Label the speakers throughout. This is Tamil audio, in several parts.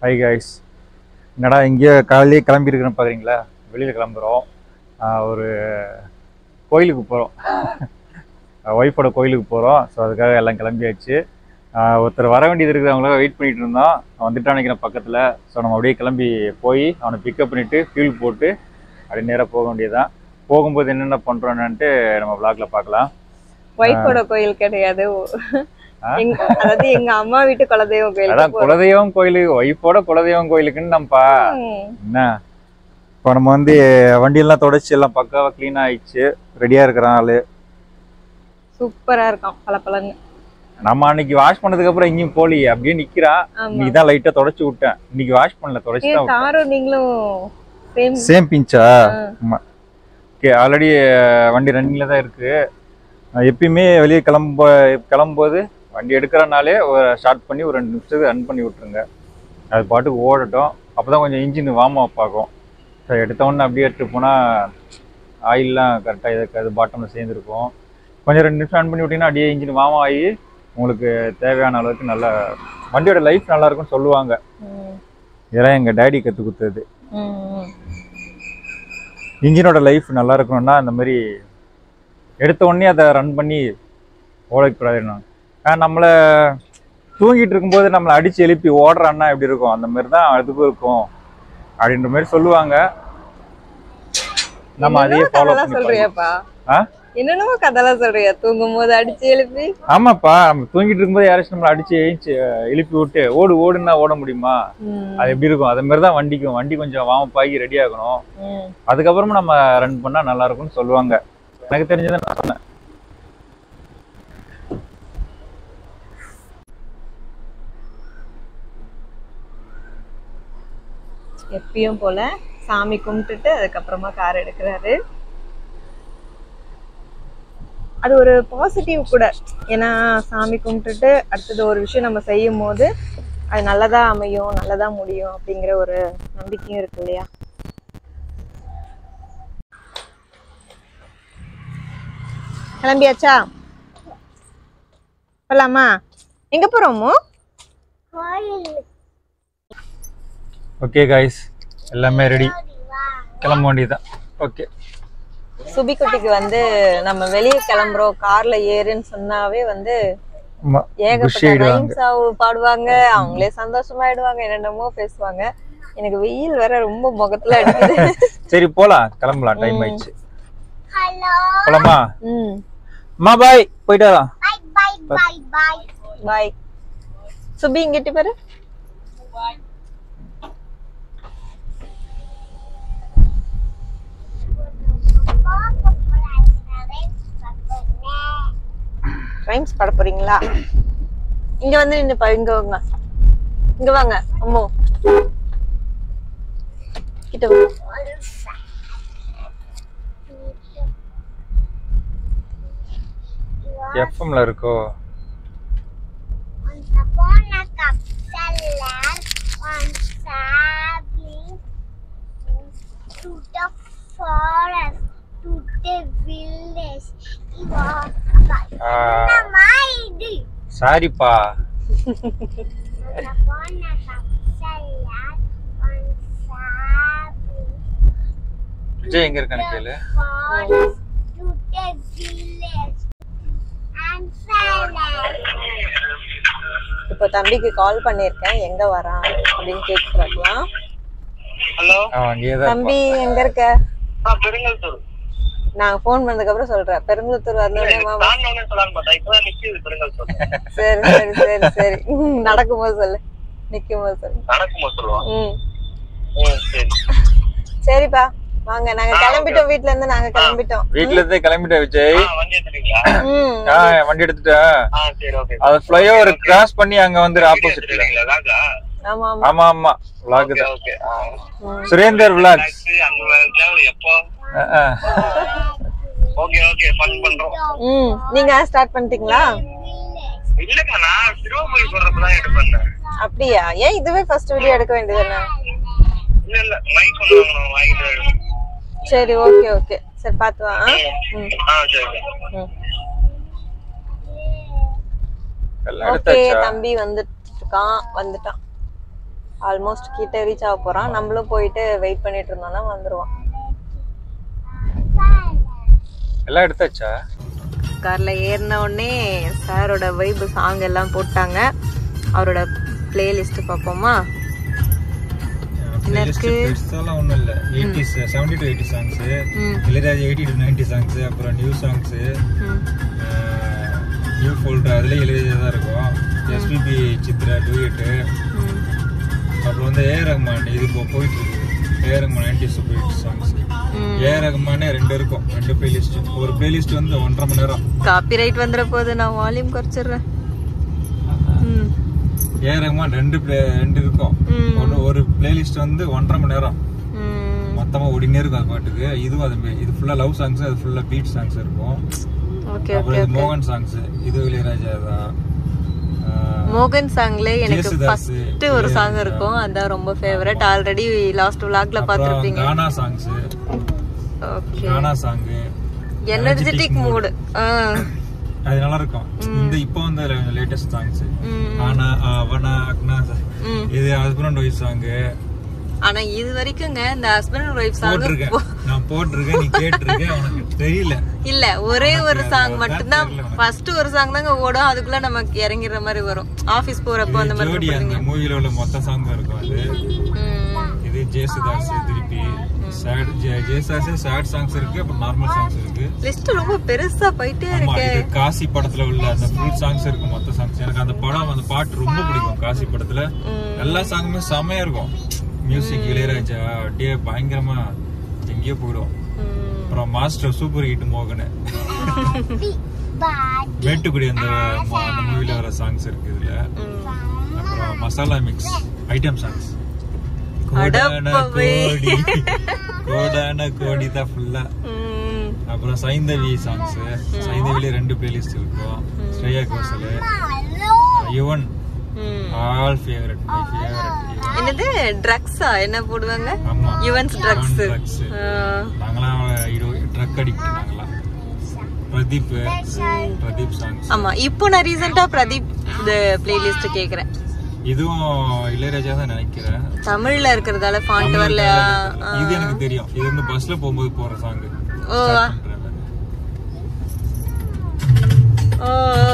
Speaker 1: ஹை கைஸ் என்னடா இங்கேயே காலையிலே கிளம்பியிருக்கிறேன் பார்க்குறீங்களா வெளியில் கிளம்புறோம் ஆஹ் ஒரு கோயிலுக்கு போகிறோம் ஒய்ஃபோட கோயிலுக்கு போகிறோம் ஸோ அதுக்காக எல்லாம் கிளம்பியாச்சு ஆஹ் ஒருத்தர் வர வேண்டியது இருக்குது அவங்களாக வெயிட் பண்ணிட்டு இருந்தோம் அவன் வந்துட்டான்னு நினைக்கிறேன் பக்கத்தில் ஸோ நம்ம அப்படியே கிளம்பி போய் அவனை பிக்கப் பண்ணிவிட்டு ஃபியூல் போட்டு அப்படியே நேராக போக வேண்டியதுதான் போகும்போது என்னென்ன பண்ணுறோன்னுட்டு நம்ம vlogல பார்க்கலாம்
Speaker 2: ஒய்ஃபோட கோயில் கிடையாது
Speaker 1: ஆ?
Speaker 2: எங்க அதாவது எங்க அம்மா வீட்டு குலதெய்வம் கோயில்
Speaker 1: அதான் குலதெய்வம் கோயிலுக்கு ஒய்ஃபோட குலதெய்வம் கோயிலுக்குன்னு நம்மப்பா என்ன இப்போ நம்ம வந்து வண்டியெல்லாம் தொடச்சி எல்லாம் பக்காவாக க்ளீன் ஆயிடுச்சு ரெடியாக இருக்கிறான் ஆளு
Speaker 2: சூப்பரா இருக்கும் பல பலன்னு
Speaker 1: நம்ம அன்னைக்கு வாஷ் பண்ணதுக்கு அப்புறம் எங்கேயும் போலியே அப்படியே நிக்கிறான்
Speaker 2: ஆமா
Speaker 1: இன்னைக்கு தான் லைட்டா தொடச்சு விட்டேன் இன்னைக்கு வாஷ் பண்ணல தொடச்சு
Speaker 2: ஏன்
Speaker 1: தான்
Speaker 2: தாரும் நீங்களும் சேம்
Speaker 1: சேம் பிஞ்சா ஆமா ஓகே ஆல்ரெடி வண்டி ரன்னிங்ல தான் இருக்கு நான் எப்பயுமே வெளியே கிளம்ப கிளம்பும்போது வண்டி எடுக்கிறனாலே ஒரு ஸ்டார்ட் பண்ணி ஒரு ரெண்டு நிமிஷத்துக்கு ரன் பண்ணி விட்டுருங்க அது பாட்டுக்கு ஓடட்டும் அப்பதான் கொஞ்சம் இன்ஜின் வார்ம் அப் ஆகும் ஸோ எடுத்தோடனே அப்படியே எடுத்து போனால் ஆயிலெலாம் கரெக்டாக இருக்காது பாட்டமில் சேர்ந்துருக்கும் கொஞ்சம் ரெண்டு நிமிஷம் ரன் பண்ணி விட்டீங்கன்னா அப்படியே இன்ஜின் வார்ம் ஆகி உங்களுக்கு தேவையான அளவுக்கு நல்ல வண்டியோட லைஃப் நல்லா இருக்கும்னு சொல்லுவாங்க இதெல்லாம் எங்கள் டேடி கற்றுக் கொடுத்தது இன்ஜினோட லைஃப் நல்லா இருக்கணும்னா அந்த மாதிரி எடுத்த உடனே அதை ரன் பண்ணி ஓடக்கூடாதுன்னு நம்மளை தூங்கிட்டு இருக்கும்போது நம்மளை அடிச்சு எழுப்பி ஓடுற அண்ணா எப்படி இருக்கும் அந்த மாதிரி தான் அதுக்கும் இருக்கும் அப்படின்ற மாதிரி சொல்லுவாங்க நம்ம அதையே ஃபாலோ
Speaker 2: கதெல்லாம்
Speaker 1: பண்ணி
Speaker 2: சொல்றியாப்பா
Speaker 1: ஆ?
Speaker 2: என்னென்னமோ கதெல்லாம் சொல்றியா தூங்கும் போது அடிச்சு எழுப்பி
Speaker 1: ஆமாப்பா நம்ம தூங்கிட்டு இருக்கும்போது யாராச்சும் நம்மளை அடிச்சு எழுச்சி எழுப்பி விட்டு ஓடு ஓடுன்னா ஓட முடியுமா
Speaker 2: ம்,
Speaker 1: அது எப்படி இருக்கும் அதே மாதிரி தான் வண்டிக்கும் வண்டி கொஞ்சம் வார்ம் ஆகி ரெடி ஆகணும்
Speaker 2: ம்.
Speaker 1: அதுக்கப்புறமா நம்ம ரன் பண்ணா நல்லா இருக்கும்னு சொல்லுவாங்க எனக்கு தெரிஞ்சதை நான் சொன்னேன்
Speaker 2: எப்பயும் போல சாமி கும்பிட்டுட்டு அதுக்கப்புறமா கார் எடுக்கிறாரு அது ஒரு பாசிட்டிவ் கூட ஏன்னா சாமி கும்பிட்டுட்டு அடுத்தது ஒரு விஷயம் நம்ம செய்யும் போது அது நல்லதா அமையும் நல்லதா முடியும் அப்படிங்கிற ஒரு நம்பிக்கையும் இருக்கு இல்லையா கிளம்பியாச்சா போலாமா எங்க போறோமோ
Speaker 1: ஓகே காய்ஸ் எல்லாமே ரெடி கிளம்ப வேண்டியதுதான் ஓகே
Speaker 2: சுபி குட்டிக்கு வந்து நம்ம வெளியே கிளம்புறோம் கார்ல ஏறுன்னு சொன்னாவே வந்து
Speaker 1: ஆமா குஷி
Speaker 2: ஏகப்பட்ட
Speaker 1: ஆயிடுவாங்க
Speaker 2: ரைம்ஸ் பாடுவாங்க அவங்களே சந்தோஷமாயிடுவாங்க என்னென்னமோ பேசுவாங்க எனக்கு வெயில் வேற ரொம்ப முகத்துல அடிக்குது
Speaker 1: சரி போலாம் கிளம்பலாம் டைம் ஆயிடுச்சு போலாமா
Speaker 2: ம்
Speaker 1: அம்மா பாய் போயிட்டு வரலாம்
Speaker 2: பாய் சுபி இங்கிட்டு பாரு ரைம்ஸ் பாட போறீங்களா இங்க வந்து நின்னு பா இங்க வாங்க இங்க வாங்க அம்மோ கிட்ட வாங்க
Speaker 1: எஃப்எம்ல இருக்கோ
Speaker 3: Once upon a capsular, one traveling to the forest, to the village. He was like, mind.
Speaker 1: சாரிப்பா
Speaker 3: Once upon a capsular, one traveling
Speaker 1: Vijay எங்க இருக்கான்னு கேளு
Speaker 3: forest, to the village. And silence.
Speaker 2: இப்போ தம்பிக்கு கால் பண்ணியிருக்கேன் எங்க வரான் அப்படின்னு கேட்டு பார்க்கலாம்
Speaker 4: ஹலோ
Speaker 1: அவன் அங்கேயே தான்
Speaker 2: தம்பி எங்க இருக்க
Speaker 4: ஆ பெருங்கல்தூர்
Speaker 2: நான் ஃபோன் பண்ணதுக்கு அப்புறம் சொல்றேன் பெருங்குளத்தூர் வந்தோடனே மாமா
Speaker 4: தாண்டவனே சொல்லலாம்னு பார்த்தா இப்பதான் நிக்குது பெருங்கல்தூர்
Speaker 2: சரி சரி சரி சரி ம், நடக்கும்போது சொல்லு நிக்கும் போது சொல்லு
Speaker 4: நடக்கும்போது சொல்லுவான்
Speaker 2: ம்
Speaker 4: ம் சரி
Speaker 2: சரிப்பா வாங்க நாங்க கிளம்பிட்டோம் வீட்ல இருந்து நாங்க கிளம்பிட்டோம்
Speaker 1: வீட்ல இருந்தே கிளம்பிட்டேன் விஜய்
Speaker 4: ஆ வண்டி எடுத்துட்டீங்களா
Speaker 2: ம்
Speaker 1: ஆ வண்டி எடுத்துட்டேன்
Speaker 4: ஆ சரி ஓகே
Speaker 1: அது ஃப்ளைஓவர் கிராஸ் பண்ணி அங்க வந்து ஆப்போசிட்ல
Speaker 4: எடுத்துட்டீங்களா ராஜா
Speaker 2: ஆமா ஆமா
Speaker 1: ஆமா ஆமா விளாக் தான்
Speaker 4: ஓகே
Speaker 2: ம்.
Speaker 1: சுரேந்தர் விளாக்ஸ்
Speaker 4: அந்த மாதிரி எப்போ ஓகே ஓகே ஃபன் பண்றோம்
Speaker 2: ம் நீங்க ஸ்டார்ட் பண்ணிட்டீங்களா
Speaker 4: இல்லக்கா நான் சிறுவமொழி சொல்றப்பதான் எடுப்பேன்
Speaker 2: அப்படியா ஏன் இதுவே ஃபர்ஸ்ட் வீடியோ எடுக்க வேண்டியதுதானே
Speaker 4: இல்ல இல்ல மைக் ஒன்று வாங்கணும் வாங்கிட்டு
Speaker 2: சரி ஓகே ஓகே சரி பார்த்து வா ஆ? ம்
Speaker 4: ஆ சரி
Speaker 2: ம்
Speaker 1: எல்லாம்
Speaker 2: ஓகே
Speaker 1: எடுத்தாச்சா
Speaker 2: தம்பி வந்துட்டு இருக்கான் வந்துட்டான் ஆல்மோஸ்ட் கிட்ட ரீச் ஆக போறான் நம்மளும் போயிட்டு வெயிட் பண்ணிட்டு இருந்தோம்னா வந்துருவான்
Speaker 1: எல்லாம் எடுத்தாச்சா
Speaker 2: கார்ல ஏறின உடனே சாரோட வைப் சாங் எல்லாம் போட்டாங்க அவரோட பிளேலிஸ்ட் பார்ப்போமா
Speaker 1: பிளேலிஸ்ட் பெருசாலாம் ஒன்றும் இல்லை eighties seventy to eighty songs
Speaker 2: ம்
Speaker 1: Ilaiyaraaja eighty to ninety songs அப்புறம் நியூ சாங்ஸு
Speaker 2: ம்
Speaker 1: நியூ ஃபோல்டர் அதுலேயே இளையராஜா தான் இருக்கும் எஸ்பிபி சித்ரா டூயட்டு
Speaker 2: ம்
Speaker 1: அப்புறம் வந்து ஏ ரஹ்மான் இது இப்போ போயிட்டு இருக்கு A Rahman ninety super hit songs
Speaker 2: ம்.
Speaker 1: ஏ ரஹ்மானே ரெண்டு இருக்கும் ரெண்டு பிளேலிஸ்ட் ஒரு பிளேலிஸ்ட் வந்து ஒன்றரை மணி நேரம்
Speaker 2: காப்பிரைட் வந்துட போகுது நான் வால்யூம் குறைச்சிடுறேன் ம்
Speaker 1: ஏ ரஹ்மான் ரெண்டு play ரெண்டு இருக்கும்
Speaker 2: ம்.
Speaker 1: ஒரு ஒரு பிளேலிஸ்ட் வந்து ஒன்றரை மணி நேரம்
Speaker 2: ம்
Speaker 1: மொத்தமா ஓடினே இருக்கும் அது பாட்டுக்கு இதுவும் அது மாதிரி. இது ஃபுல்லா லவ் சாங்ஸ் அது ஃபுல்லா பீட் சாங்ஸ் இருக்கும்
Speaker 2: ஓகே
Speaker 1: அப்புறம்
Speaker 2: ஓகே
Speaker 1: இது மோகன் சாங்ஸ் இது இளையராஜா தான் ஆஹ்
Speaker 2: மோகன் சாங்ல எனக்கு
Speaker 1: ஜேசுதாஸ்,
Speaker 2: ஃபர்ஸ்ட் ஒரு சாங் இருக்கும் அதான் ரொம்ப ஃபேவரட் ஆல்ரெடி லாஸ்ட் விளாக்ல
Speaker 1: அப்புறம்
Speaker 2: பாத்திருப்பீங்க
Speaker 1: gaana songs
Speaker 2: okay
Speaker 1: gaana song
Speaker 2: energetic mood
Speaker 1: அது நல்லா இருக்கும் இந்த இப்போ வந்து லேட்டஸ்ட் சாங்ஸ்
Speaker 2: ம்
Speaker 1: ஆனா அவனா அக்னா
Speaker 2: ம்.
Speaker 1: இது ஹஸ்பண்ட் ஒய்ஃப் சாங்
Speaker 2: ஆனா இது வரைக்குங்க இந்த ஹஸ்பண்ட் அண்ட் ஒய்ஃப் சாங்
Speaker 1: போட்டிருக்கேன் நான் போட்டிருக்கேன் நீ கேட்டிருக்க உனக்கு தெரியல
Speaker 2: இல்ல ஒரே ஒரு சாங்
Speaker 1: அதான்
Speaker 2: மட்டும்தான்
Speaker 1: தெரியல உனக்கு.
Speaker 2: ஃபர்ஸ்ட் ஒரு சாங் தாங்க ஓடும் அதுக்குள்ள நமக்கு இறங்கிற மாதிரி வரும் ஆபீஸ் போறப்போ அந்த மாதிரி
Speaker 1: ஜோடி அந்த மூவில உள்ள மொத்த சாங் இருக்கும் அது
Speaker 2: ம்.
Speaker 1: இது ஜேசுதாஸ் திருப்பி சேட் ஜேசுதாஸ் சேட் சாங்ஸ் இருக்கு அப்புறம் நார்மல் சாங்ஸ் இருக்கு
Speaker 2: லிஸ்ட் ரொம்ப பெருசா போயிட்டே
Speaker 1: ஆமா
Speaker 2: இருக்கு
Speaker 1: இது காசி படத்துல உள்ள அந்த ஃபுல் சாங்ஸ் இருக்கு மொத்த சாங்ஸ் எனக்கு அந்த படம் அந்த பாட்டு ரொம்ப பிடிக்கும் காசி படத்துல
Speaker 2: ம்.
Speaker 1: எல்லா சாங்குமே செமையா இருக்கும் மியூசிக் இளையராஜா அப்படியே பயங்கரமா எங்கேயோ போயிடும்
Speaker 2: ம்.
Speaker 1: அப்புறம் மாஸ்டர் சூப்பர் ஹிட் மோகன்
Speaker 3: Bad.
Speaker 1: மேட்டுக்குடி அந்த ம- அந்த மூவில வர சாங்ஸ் இருக்கு இதுல
Speaker 2: ம்.
Speaker 1: அப்புறம் மசாலா மிக்ஸ் ஐட்டம் சாங்ஸ்
Speaker 2: அடப்பவே.
Speaker 1: கோடி கோடான கோடி தான் ஃபுல்லா
Speaker 2: ம்.
Speaker 1: அப்புறம் சைந்தவி சாங்ஸ் சைந்தவில ரெண்டு பிளேலிஸ்ட் இருக்கும் ஸ்ரேயா கோசல் யுவன்
Speaker 2: ம்.
Speaker 1: ஆல் ஃபேவரட் மை ஃபேவரட்
Speaker 2: என்னது ட்ரக்ஸா என்ன போடுவாங்க
Speaker 1: ஆமா
Speaker 2: யுவன்ஸ் ட்ரக்ஸ்
Speaker 1: ட்ரக்ஸ் நாங்களாம் ட்ரக் அடிக்ட் நாங்களாம் பிரதீப் பிரதீப் சாங்ஸ்
Speaker 2: ஆமா இப்போ நான் ரீசெண்டா பிரதீப் இந்த பிளேலிஸ்ட் கேக்குறேன்
Speaker 1: இதுவும் இளையராஜா தான் நினைக்கிறேன்
Speaker 2: தமிழ்ல இருக்கிறதால ஃபாண்ட் வரல
Speaker 1: இது எனக்கு தெரியும் இது வந்து பஸ்ல போகும்போது போற சாங்
Speaker 2: ஓ ஓ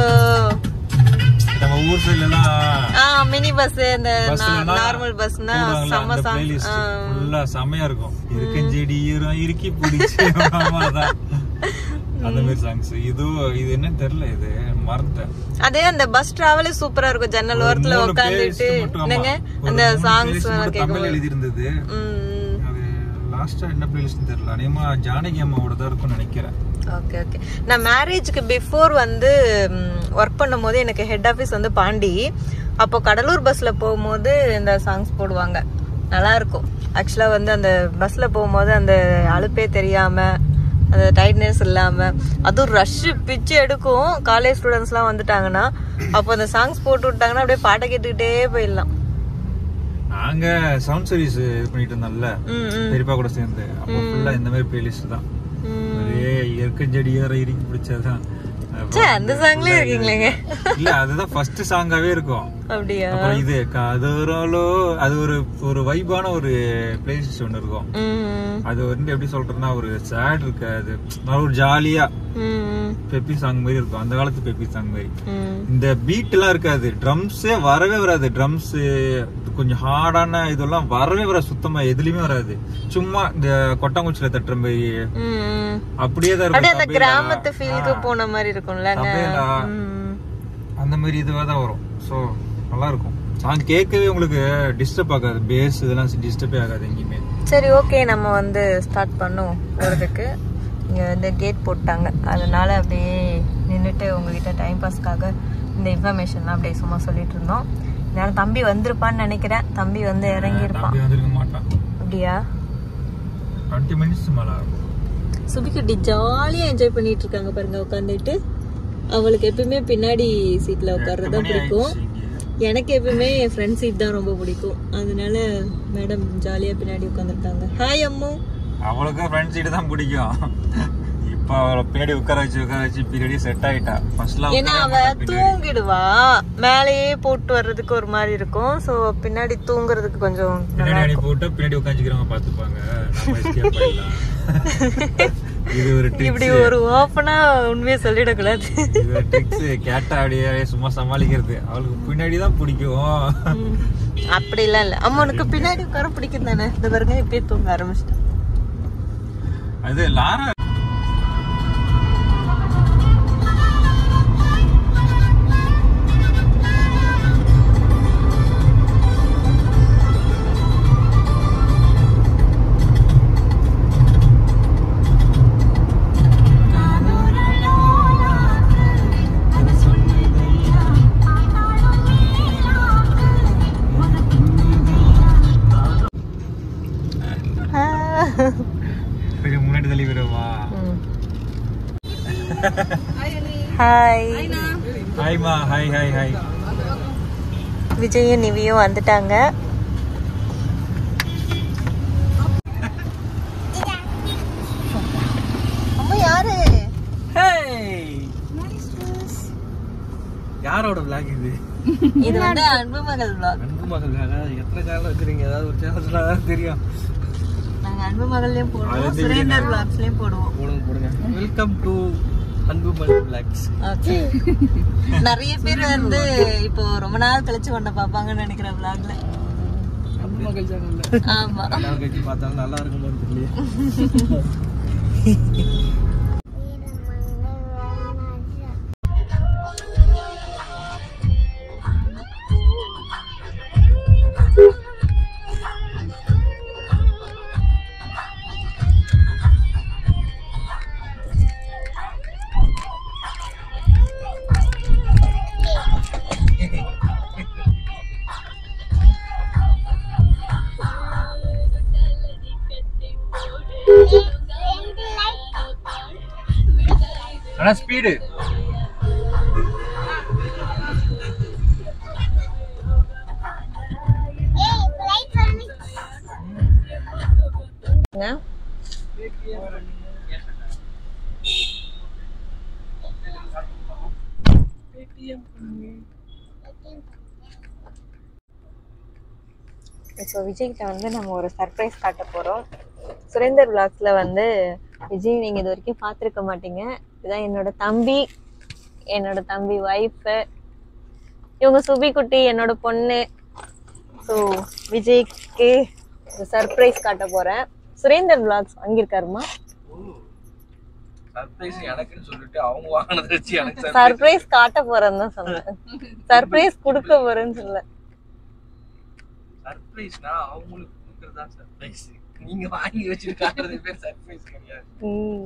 Speaker 1: நம்ம ஊர் சைடுல எல்லாம்
Speaker 2: ஆ மினி பஸ் இந்த
Speaker 1: பஸ்ல
Speaker 2: நார்மல் பஸ்னா செம்ம
Speaker 1: அந்த
Speaker 2: சாங்
Speaker 1: பிளேலிஸ்ட் ஃபுல்லா செமையா இருக்கும் இருக்கஞ்செடி ஈரம் இறுக்கி பிடிச்சி தான் அந்த மாதிரி சாங்ஸ் இது இது என்ன தெரியல இது மறந்துட்டேன்
Speaker 2: அதே அந்த பஸ் டிராவலே சூப்பரா இருக்கும் ஜன்னல் ஓரத்துல
Speaker 1: மூணு
Speaker 2: உட்காந்துட்டு
Speaker 1: playlist மட்டும், ஆமா.
Speaker 2: என்னங்க
Speaker 1: ஒரு
Speaker 2: அந்த
Speaker 1: மூணு
Speaker 2: சாங்ஸ்
Speaker 1: playlist மட்டும் தமிழ்
Speaker 2: கேட்கும்
Speaker 1: எழுதி இருந்தது
Speaker 2: ம்
Speaker 1: அது லாஸ்டா என்ன பிளேலிஸ்ட் தெரியல அநேகமா ஜானகி அம்மாவோட தான் இருக்கும்னு நினைக்கிறேன்
Speaker 2: ஓகே ஓகே நான் மேரேஜ்க்கு பிஃபோர் வந்து ஒர்க் பண்ணும்போது எனக்கு ஹெட் ஆஃபீஸ் வந்து பாண்டி அப்போ கடலூர் பஸ்ல போகும்போது இந்த சாங்ஸ் போடுவாங்க நல்லா இருக்கும் ஆக்சுவலாக வந்து அந்த பஸ்ல போகும்போது அந்த அலுப்பே தெரியாம அந்த டைட்னஸ் இல்லாம அதுவும் ரஷ் பிச்சு எடுக்கும் காலேஜ் ஸ்டூடெண்ட்ஸ்லாம் வந்துட்டாங்கன்னா அப்போ அந்த சாங்ஸ் போட்டு விட்டாங்கன்னா அப்படியே பாட்டை கேட்டுக்கிட்டே போயிடலாம்
Speaker 1: நாங்க சவுண்ட் சர்வீஸ் இது பண்ணிட்டு இருந்தோம்ல
Speaker 2: ம் ம்
Speaker 1: பெரியப்பா கூட சேர்ந்து அப்போ ஃபுல்லா இந்த மாதிரி பிளேலிஸ்ட் தான்
Speaker 2: ம்.
Speaker 1: ஒரே இயற்கஞ்செடி ஏற இறுக்கி பிடிச்சதுதான்
Speaker 2: ச்சே, அந்த சாங்லயே இருக்கீங்களேங்க
Speaker 1: இல்ல அதுதான் ஃபர்ஸ்ட் சாங்காவே இருக்கும்
Speaker 2: அப்படியா
Speaker 1: அப்புறம் இது காதோரலோ அது ஒரு ஒரு வைபான ஒரு பிளேலிஸ்ட் ஒன்று இருக்கும்
Speaker 2: ம்
Speaker 1: அது வந்து எப்படி சொல்றேன்னா ஒரு சேட் இருக்காது நல்ல ஒரு ஜாலியா
Speaker 2: ம்
Speaker 1: பெப்பி சாங் மாதிரி இருக்கும் அந்த காலத்து பெப்பி சாங் மாதிரி
Speaker 2: ம்
Speaker 1: இந்த பீட் எல்லாம் இருக்காது ட்ரம்ஸே வரவே வராது ட்ரம்ஸ் கொஞ்சம் ஹார்டான இதெல்லாம் வரவே வராது சுத்தமா எதுலயுமே வராது சும்மா இந்த கொட்டாங்குச்சியில தட்டுற மாதிரி
Speaker 2: ம்.
Speaker 1: அப்படியே தான்
Speaker 2: அப்படியே அந்த
Speaker 1: இருக்கும்
Speaker 2: கிராமத்து ஃபீலுக்கு போன மாதிரி இருக்கும்லங்க
Speaker 1: தபேலா.
Speaker 2: ம்.
Speaker 1: அந்த மாதிரி இதுவாக தான் வரும் ஸோ நல்லா இருக்கும் சாங் கேட்கவே உங்களுக்கு டிஸ்டர்ப் ஆகாது பேஸ் இதெல்லாம் டிஸ்டர்பே ஆகாது எங்கேயுமே
Speaker 2: சரி ஓகே நம்ம வந்து ஸ்டார்ட் பண்ணுவோம் போகிறதுக்கு இங்கே வந்து கேட் போட்டாங்க அதனால அப்படியே நின்றுட்டு உங்ககிட்ட டைம் பாஸ்க்காக இந்த இன்ஃபர்மேஷன்லாம் அப்படியே சும்மா சொல்லிட்டு இருந்தோம் நேரம் தம்பி வந்திருப்பான்னு நினைக்கிறேன் தம்பி வந்து இறங்கியிருப்பான்
Speaker 1: தம்பி வந்திருக்க மாட்டான்
Speaker 2: அப்படியா
Speaker 1: டுவெண்ட்டி மினிட்ஸ் மேலே ஆகும்
Speaker 2: சுபிக்குட்டி ஜாலியாக என்ஜாய் பண்ணிட்டு இருக்காங்க பாருங்க உட்காந்துட்டு அவளுக்கு எப்பயுமே பின்னாடி சீட்டில் உட்கார்றது தான்
Speaker 1: மணி
Speaker 2: பிடிக்கும்
Speaker 1: ஆயிடுச்சு இங்க.
Speaker 2: எனக்கு எப்பவுமே என் ஃப்ரெண்ட் சீட் தான் ரொம்ப பிடிக்கும் அதனால மேடம் ஜாலியாக பின்னாடி உட்காந்துருக்காங்க ஹாய் அம்மு
Speaker 1: அவளுக்கும் ஃப்ரெண்ட் சீட்டு தான் பிடிக்கும் இப்ப இப்போ அவளை பின்னாடி உட்கார வச்சு உட்கார வச்சு பின்னாடி செட் ஆயிட்டா ஃபர்ஸ்ட்லாம்
Speaker 2: ஏன்னா அவ தூங்கிடுவா மேலேயே போட்டு வர்றதுக்கு ஒரு மாதிரி இருக்கும் சோ பின்னாடி தூங்குறதுக்கு கொஞ்சம்
Speaker 1: பின்னாடி அடி போட்டு பின்னாடி உட்காந்துக்கிறவங்க பாத்துப்பாங்க நம்ம escape ஆயிடலாம். இது ஒரு
Speaker 2: இப்படி
Speaker 1: ட்ரிக்ஸ்
Speaker 2: ஒரு ஓப்பனா உண்மையை சொல்லிடக்கூடாது
Speaker 1: இது ஒரு ட்ரிக்ஸ் கேட்டா அப்படியே சும்மா சமாளிக்கிறது அவளுக்கு பின்னாடி தான் பிடிக்கும்
Speaker 2: ம். அப்படிலாம் இல்ல அம்மா உனக்கு பின்னாடி உட்கார பிடிக்கும் தானே இந்த பாருங்க இப்பயே தூங்க ஆரம்பிச்சிட்டேன்
Speaker 1: அது லாரா கொஞ்சம் முன்னாடி தள்ளி விடுவா
Speaker 2: ஹாய்
Speaker 1: ஹாய்மா ஹாய் ஹாய் ஹாய்
Speaker 2: விஜயும் நிவியும் வந்துட்டாங்க அம்மா யாரு
Speaker 1: யாரோட பிளாக் இது
Speaker 2: இது வந்து அன்பு மகள் vlog
Speaker 1: அன்பு மகள் எத்தனை சேனல் வச்சிருக்கீங்க ஏதாவது ஒரு சேனல் தெரியும்
Speaker 2: நாங்க அன்பு மகள்லயும் போடுவோம்
Speaker 1: அது வந்து
Speaker 2: சுரேந்தர் vlogsலயும் போடுவோம்
Speaker 1: போடுங்க போடுங்க வெல்கம் டு அன்பு மகள் பிளாக்ஸ்
Speaker 2: ஓகே நிறைய பேர் வந்து இப்போ ரொம்ப நாள் கழிச்சு கொண்ட பாப்பாங்கன்னு நினைக்கிறேன் vlogல
Speaker 1: அன்பு மகள் சேனல்ல
Speaker 2: ஆமா
Speaker 1: கட்சி பார்த்தாலும் நல்லா இருக்குமோன்னு தெரியல ஆனா ஸ்பீடு
Speaker 2: இப்போ விஜய்கிட்ட வந்து நம்ம ஒரு சர்ப்ரைஸ் காட்ட போறோம் சுரேந்தர் vlogsல வந்து விஜய் நீங்க இது வரைக்கும் பார்த்துருக்க மாட்டீங்க இதுதான் என்னோட தம்பி என்னோட தம்பி ஒய்ஃபு இவங்க சுபி குட்டி என்னோட பொண்ணு ஸோ விஜய்க்கு ஒரு சர்ப்ரைஸ் காட்ட போறேன் சுரேந்தர் vlogs வாங்கியிருக்காருமா
Speaker 5: சர்ப்ரைஸ் எனக்குன்னு சொல்லிட்டு அவங்க வாங்கினதை வச்சு எனக்கு
Speaker 2: சர்ப்ரைஸ் காட்ட போறேன்னு தான் சொன்னேன் சர்ப்ரைஸ் கொடுக்க போறேன்னு சொல்ல
Speaker 5: சர்ப்ரைஸ்னா அவங்களுக்கு கொடுக்கறதா சர்ப்ரைஸ் நீங்க வாங்கி வச்சு காட்டுறது பேர் சர்ப்ரைஸ் கிடையாது
Speaker 2: ம்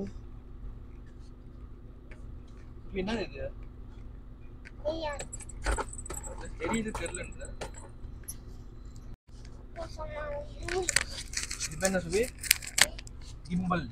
Speaker 5: இப்ப என்ன இது தெரியுது தெரியல இது என்ன சுபி கிம்பல்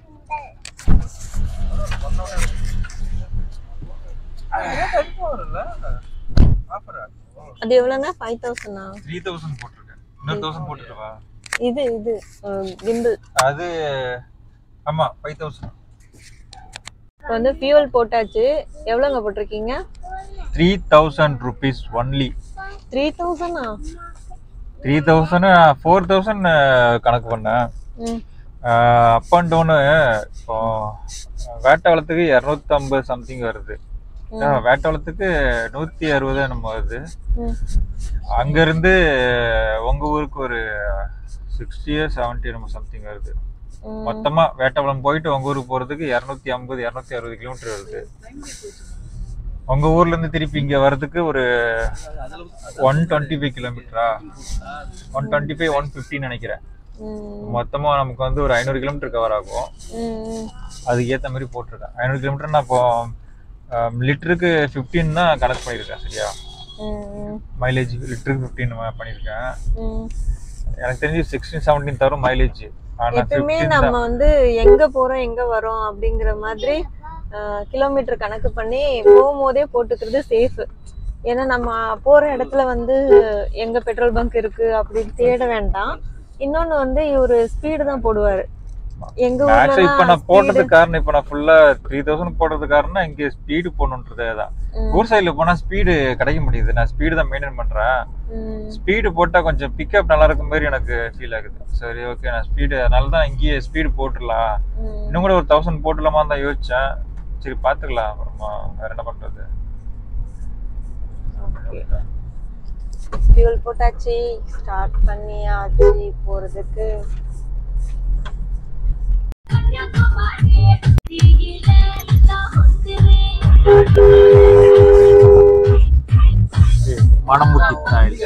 Speaker 2: அது எவ்வளோங்க ஃபைவ் தௌசண்டா
Speaker 1: த்ரீ தௌசண்ட் போட்டிருக்கேன் இன்னொரு தௌசண்ட் போட்டுருவா
Speaker 2: இது இது கிம்பிள்
Speaker 1: அது ஆமா ஃபைவ் தௌசண்ட்
Speaker 2: இப்போ வந்து ஃபியூல் போட்டாச்சு எவ்வளோங்க போட்டிருக்கீங்க
Speaker 1: three thousand rupees only
Speaker 2: three தௌசண்டா
Speaker 1: த்ரீ தௌசண்ட் ஃபோர் தௌசண்ட் கணக்கு பண்ணேன்
Speaker 2: ம்
Speaker 1: அப் அண்ட் டவுனு இப்போ வேட்டவளத்துக்கு இரநூத்தம்பது சம்திங் வருது ஆஹ், வேட்டவளத்துக்கு நூற்றி அறுபது நம்ம வருது
Speaker 2: ம்
Speaker 1: அங்கேருந்து உங்கள் ஊருக்கு ஒரு சிக்ஸ்டியோ செவன்ட்டி நம்ம சம்திங் வருது
Speaker 2: ம்.
Speaker 1: மொத்தமா வேட்டவளம் போயிட்டு உங்க ஊருக்கு போறதுக்கு இரநூத்தி ஐம்பது இரநூத்தி அறுபது கிலோமீட்டர் வருது உங்க ஊர்ல இருந்து திருப்பி இங்க வர்றதுக்கு ஒரு ஒன் டுவெண்ட்டி ஃபைவ் கிலோமீட்டரா ஒன் டுவெண்ட்டி ஃபைவ் ஒன் ஃபிஃப்டின்னு நினைக்கிறேன்
Speaker 2: ம்
Speaker 1: மொத்தமா நமக்கு வந்து ஒரு ஐநூறு கிலோமீட்டர் கவர் ஆகும்
Speaker 2: ம்
Speaker 1: அதுக்கு ஏத்த மாதிரி போட்டிருக்கேன் ஐநூறு கிலோமீட்டர் நான் இப்போ லிட்டருக்கு ஃபிஃப்டீன் தான் கணக்கு பண்ணியிருக்கேன் சரியா
Speaker 2: ம்
Speaker 1: மைலேஜ் லிட்டருக்கு ஃபிஃப்டீன் பண்ணியிருக்கேன்
Speaker 2: ம்
Speaker 1: எனக்கு தெரிஞ்சு சிக்ஸ்டீன் செவன்டீன் தரும் மைலேஜ் ஆனால்
Speaker 2: எப்பயுமே
Speaker 1: ஃபிஃப்டீன்
Speaker 2: நம்ம வந்து எங்க போறோம் எங்க வரோம் அப்படிங்கிற மாதிரி கிலோமீட்டர் கணக்கு பண்ணி போகும்போதே போட்டுக்கிறது சேஃப் ஏன்னா நம்ம போற இடத்துல வந்து எங்க பெட்ரோல் பங்க் இருக்கு அப்படின்னு தேட வேண்டாம் இன்னொன்னு வந்து இவரு ஸ்பீடு தான் போடுவாரு எங்க
Speaker 1: ஆக்சுவலி
Speaker 2: ஊர்ல
Speaker 1: இப்ப நான் போட்டதுக்கு காரணம் இப்ப நான் ஃபுல்லா த்ரீ தௌசண்ட் போடுறதுக்கு காரணம் இங்க ஸ்பீடு போகணுன்றதே தான் ஊர் சைடுல போனா ஸ்பீடு கிடைக்க முடியுது நான் ஸ்பீடு தான் மெயின்டைன் பண்றேன் ஸ்பீடு போட்டா கொஞ்சம் பிக்கப் நல்லா இருக்க மாதிரி எனக்கு ஃபீல் ஆகுது சரி ஓகே நான் ஸ்பீடு அதனால தான் இங்கேயே ஸ்பீடு போட்டுடலாம் இன்னும் கூட ஒரு தௌசண்ட் போட்டுலாமா தான் யோசிச்சேன் சரி பாத்துக்கலாம் அப்புறமா வேற என்ன பண்றது
Speaker 2: ஃபியூல் போட்டாச்சு ஸ்டார்ட் பண்ணியாச்சு போறதுக்கு
Speaker 1: மணமுட்டி தாயில்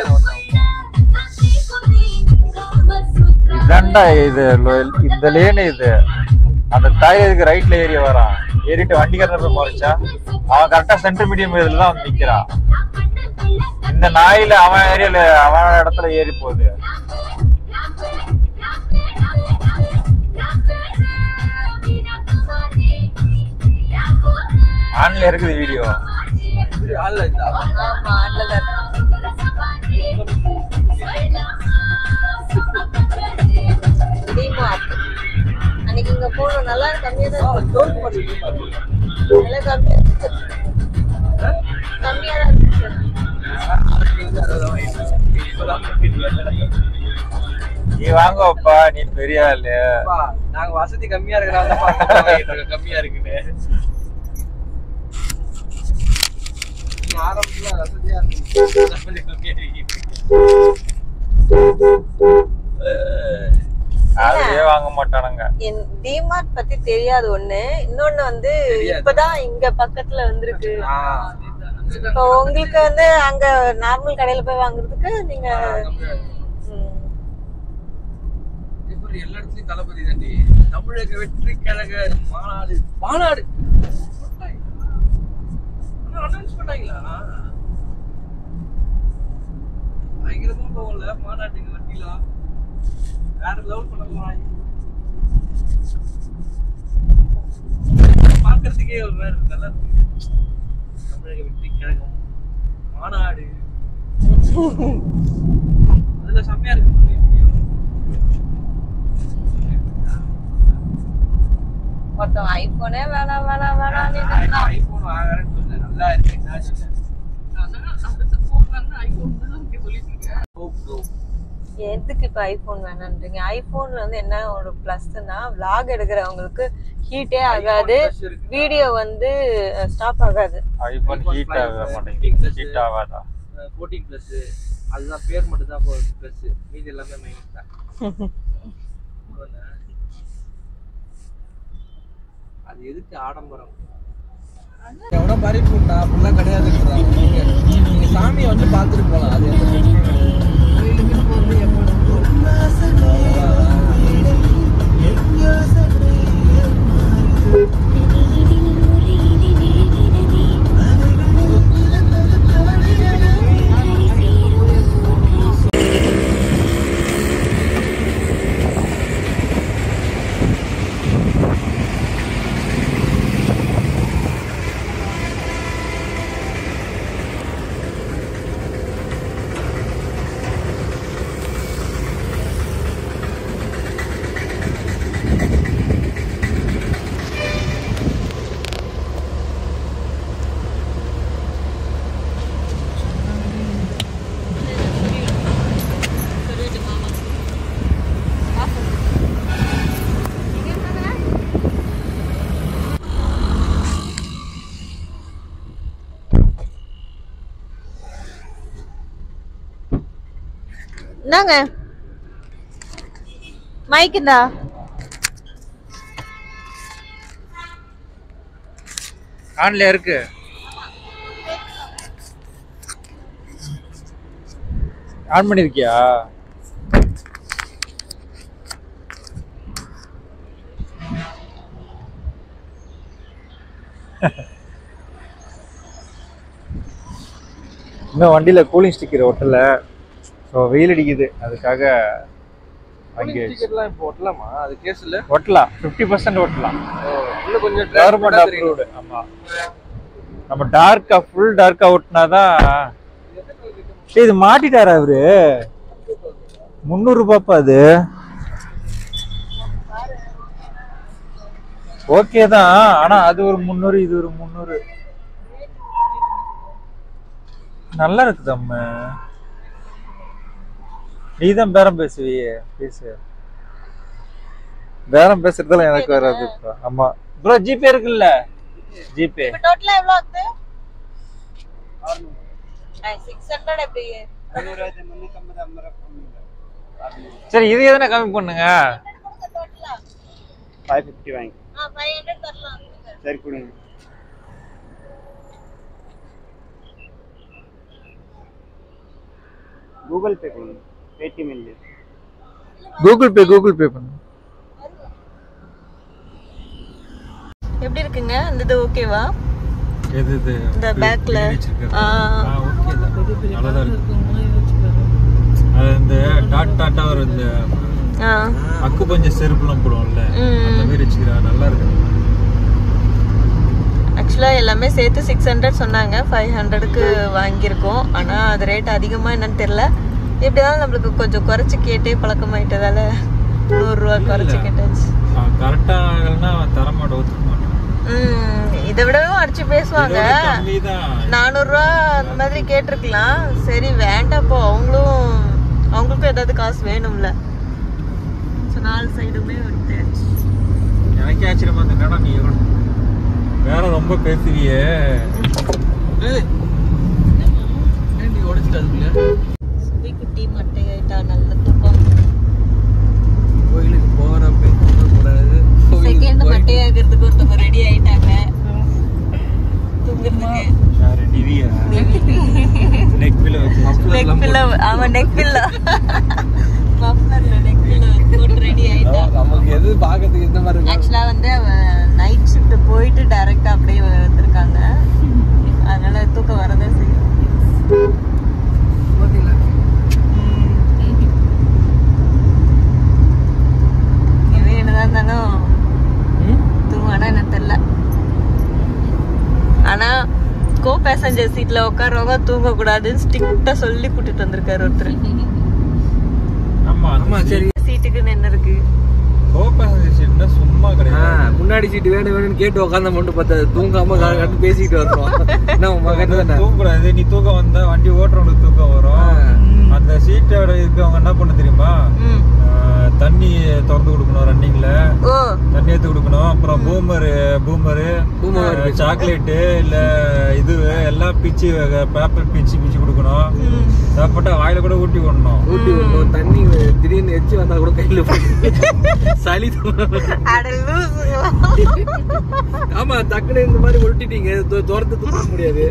Speaker 1: இதாண்டா இது லோ- இந்த லேனு இது அந்த தாய் இதுக்கு ரைட்ல ஏறி வரான் ஏறிட்டு வண்டிக்காரன் போய் மறைச்சா அவன் கரெக்டா சென்டர் மீடியம் இதுல தான் வந்து நிக்கிறான் இந்த நாயில அவன் ஏரியால அவன் இடத்துல ஏறி போகுது ஆன்ல இருக்குது வீடியோ
Speaker 5: ஆள்ல இருந்தா
Speaker 2: ஆமா ஆட்ல அன்னைக்கு இங்க போனோம் நல்லா கம்மியா தான் இருந்துச்சு. விலை கம்மியா இருந்துச்சு. கம்மியா தான் இருந்துச்சு
Speaker 1: நீ வாங்கப்பா நீ பெரிய ஆளு
Speaker 5: அப்பா, நாங்க வசதி கம்மியா இருக்கிறாங்க கம்மியா இருக்குன்னு நீ ஆரம்பத்துல வசதியா இருக்கு வசதி கம்மியா இருக்கு
Speaker 1: அதுலயே வாங்க மாட்டானுங்க
Speaker 2: என் டிமார்ட் பத்தி தெரியாது ஒண்ணு இன்னொன்னு வந்து
Speaker 5: தெரியாது.
Speaker 2: இப்பதான் இங்க பக்கத்துல வந்திருக்கு
Speaker 5: ஆ,
Speaker 2: இப்போ உங்களுக்கு வந்து அங்க நார்மல் கடையில போய் வாங்குறதுக்கு நீங்க
Speaker 5: கம்மியா இருக்கு.
Speaker 2: ம்,
Speaker 5: இப்ப எல்லா இடத்துலயும் தளபதி தாண்டி தமிழக வெற்றி கழக மாநாடு மாநாடு அனௌன்ஸ் பண்ணாங்களா பயங்கரமா போகல மாநாட்டுக்கு வண்டிலாம் வேற லெவல் பண்ண போறாங்க பார்க்கறதுக்கே ஒரு மாதிரி இருக்கு. நல்லா இருக்கு தமிழக வெற்றி கழகம் மாநாடு அதுல செம்மையா இருக்கு
Speaker 2: ஒருத்தன் ஐபோனே வேணாம் வேணாம் வேணாம்னு இருந்தான்.
Speaker 5: ஐபோன் வாங்குறேன்னு சொன்னேன் நல்லா இருக்கு நான் சொன்னேன்
Speaker 2: எதுக்கு இப்ப ஐபோன் வேணான்றீங்க ஐபோன்ல வந்து என்ன ஒரு பிளஸ்னா vlog எடுக்கிறவங்களுக்கு ஹீட்டே ஆகாது
Speaker 5: plus இருக்கு.
Speaker 2: வீடியோ வந்து ஸ்டாப் ஆகாது
Speaker 1: ஐபோன் ஹீட் ஆக மாட்டேங்குது ஹீட் ஆகாதா
Speaker 5: ஃபோர்டீன் ப்ளஸ் அதுதான் பேர் மட்டும் தான் ப்ளஸ் மீதி எல்லாமே மைனஸ் தான் அவ்வளவுதானே? அது எதுக்கு ஆடம்பரம் எவனோ பறி போட்டா அப்படிலாம் கிடையாது நீங்க சாமியை வந்து பார்த்துட்டு போகலாம் அது எந்த பிரச்சனையும் கிடையாது. கோயிலுக்குன்னு போறது எப்போ
Speaker 2: என்னங்க மைக்குந்தா
Speaker 1: ஆன்ல இருக்கு ஆன் பண்ணிருக்கியா இன்னும் வண்டியில கூலிங் ஸ்டிக்கர் ஒட்டல ஸோ வெயில் அடிக்குது அதுக்காக வாங்கி வச்சு
Speaker 5: டிக்கெட்லாம் இப்போ ஒட்டலாமா அது கேஸ் இல்ல
Speaker 1: ஒட்டலாம் ஃபிஃப்டி பர்சன்ட் ஒட்டலாம்
Speaker 5: இன்னும் கொஞ்சம்
Speaker 1: கவர்மெண்ட் அப்ரூவ்டு ஆமா நம்ம டார்க்கா ஃபுல் டார்க்கா ஒட்டினாதான் ஏய், இது மாட்டிட்டாரா அவரு முந்நூறு ரூபாப்பா அது ஓகே தான் ஆனா அது ஒரு முந்நூறு இது ஒரு முந்நூறு நல்லா இருக்குது அம்மா நீ தான் பேரம் பேசுவியே பேசு பேரம் பேசுறதுல எனக்கு வராது இப்போ ஆமா ப்ரோ ஜிபே இருக்குல்ல ஜிபே
Speaker 2: டோட்டலா எவ்வளவு ஆகுது சிக்ஸ் ஹண்ட்ரட் எப்படி
Speaker 1: சரி இது எதனா கம்மி பண்ணுங்க
Speaker 4: ஃபைவ் ஃபிஃப்டி வாங்கி
Speaker 2: ஃபைவ் ஹண்ட்ரட் தரலாம்
Speaker 4: சரி கொடுங்க गूगल पे करूँगा पेटीएम मिल जाए
Speaker 1: கூகுள் பே கூகுள் பே பண்ணு
Speaker 2: எப்படி இருக்குங்க இந்த இது ஓகேவா
Speaker 1: எது இது
Speaker 2: இந்த பேக்ல ஆ
Speaker 1: ஓகே தான் நல்லதா இருக்கு அது இந்த டாட் டாட்டா ஒரு இந்த
Speaker 2: ஆ
Speaker 1: அக்கு பஞ்ச செருப்புலாம் போடுவோம்ல
Speaker 2: ம்.
Speaker 1: அந்த மாதிரி வச்சுக்கிறா நல்லா இருக்கு
Speaker 2: ஆக்சுவலாக எல்லாமே சேர்த்து சிக்ஸ் ஹண்ட்ரட் சொன்னாங்க ஃபைவ் ஹண்ட்ரடுக்கு வாங்கியிருக்கோம் ஆனால் அது ரேட் அதிகமாக என்னன்னு தெரில எப்படியாவது நம்மளுக்கு கொஞ்சம் குறைச்சி கேட்டே பழக்கமாயிட்டதால நூறுரூவா குறைச்சி கேட்டாச்சு
Speaker 1: கரெக்டா ஆகலன்னா தரமாட்ட ஒத்துக்க மாட்டான்
Speaker 2: ம் இதை விடவும் அடிச்சு பேசுவாங்க
Speaker 1: கம்மி தான்
Speaker 2: நானூறுரூவா அந்த மாதிரி கேட்டிருக்கலாம் சரி வேண்டாப்போ அவங்களும் அவங்களுக்கும் ஏதாவது காசு வேணும்ல ஸோ நாலு சைடுமே எடுத்தாச்சு
Speaker 1: எனக்கே ஆச்சரியமா இருந்து என்னடா நீ எவ்வளவு வேற ரொம்ப பேசுவியே
Speaker 5: ஏன்டி உடைச்சிட்டு அதுக்குள்ள
Speaker 2: சுபி குட்டி மட்டை ஆயிட்டா நல்ல தூக்கம்
Speaker 5: கோயிலுக்கு போறப்ப தூங்கக்கூடாது
Speaker 2: செகண்ட் மட்டையாகிறதுக்கு ஒருத்தவங்க ரெடி ஆயிட்டாங்க தூங்குறதுக்கு
Speaker 1: யாரு நிவியா நெக் பில்ல வச்சு
Speaker 2: நெக் பில்லோ ஆமா நெக் பில்லோ மஃப்லர்ல நெக் பில்லோ போட்டு ரெடி ஆயிட்டா
Speaker 5: நமக்கு எது பாக்கிறதுக்கு எந்த மாதிரி இருக்கும்
Speaker 2: ஆக்சுவலா வந்து அவ நைட் ஷிஃப்ட் போயிட்டு டைரக்டா அப்படியே வந்திருக்காங்க அதனால தூக்கம் வரதான் செய்யும் இவன் என்னதான் இருந்தாலும் தூங்குவானா என்ன தெரியல ஆனா கோ பேசஞ்சர் சீட்ல உட்கார்றவங்க தூங்க கூடாதுன்னு ஸ்ட்ரிக்டா சொல்லி கூட்டிட்டு வந்திருக்காரு ஒருத்தர்
Speaker 1: ஆமா
Speaker 5: ஆமா சரி
Speaker 2: சீட்டுக்குன்னு என்ன இருக்கு
Speaker 1: கோ பேசஞ்சர் சீட்னா சும்மா
Speaker 5: ஆ,
Speaker 1: கிடையாது
Speaker 5: முன்னாடி சீட்டு வேணும் வேணும்னு கேட்டு உட்காந்த மட்டும் பார்த்தா தூங்காம கட்டு பேசிட்டு வந்துருவான் என்ன உன் மகன் தானே
Speaker 1: தூங்கக்கூடாது நீ தூக்கம் வந்தா வண்டி ஓட்டுறவங்களுக்கு தூக்கம் வரும் அந்த சீட்டோட இருக்கவங்க என்ன பண்ண தெரியுமா
Speaker 2: ம்.
Speaker 1: ஆஹ் தண்ணி திறந்து கொடுக்கணும் ரன்னிங்ல
Speaker 2: ஓ
Speaker 1: தண்ணி ஏத்து கொடுக்கணும் அப்புறம் பூமர் பூமர்
Speaker 5: Boomer
Speaker 1: சாக்லேட்டு இல்ல இது எல்லாம் பிச்சு பேப்பர் பிச்சு பிச்சு கொடுக்கணும் சாப்பிட்டா வாயில கூட ஊட்டி விடணும்
Speaker 5: ஊட்டி விடணும் தண்ணி திடீர்னு எச்சு வந்தா கூட கையில போட்டு சளி தூ-
Speaker 2: அட லூசுங்களா.
Speaker 5: ஆமா டக்குனு இந்த மாதிரி ஒட்டிட்டீங்க துரத்து தூக்க முடியாது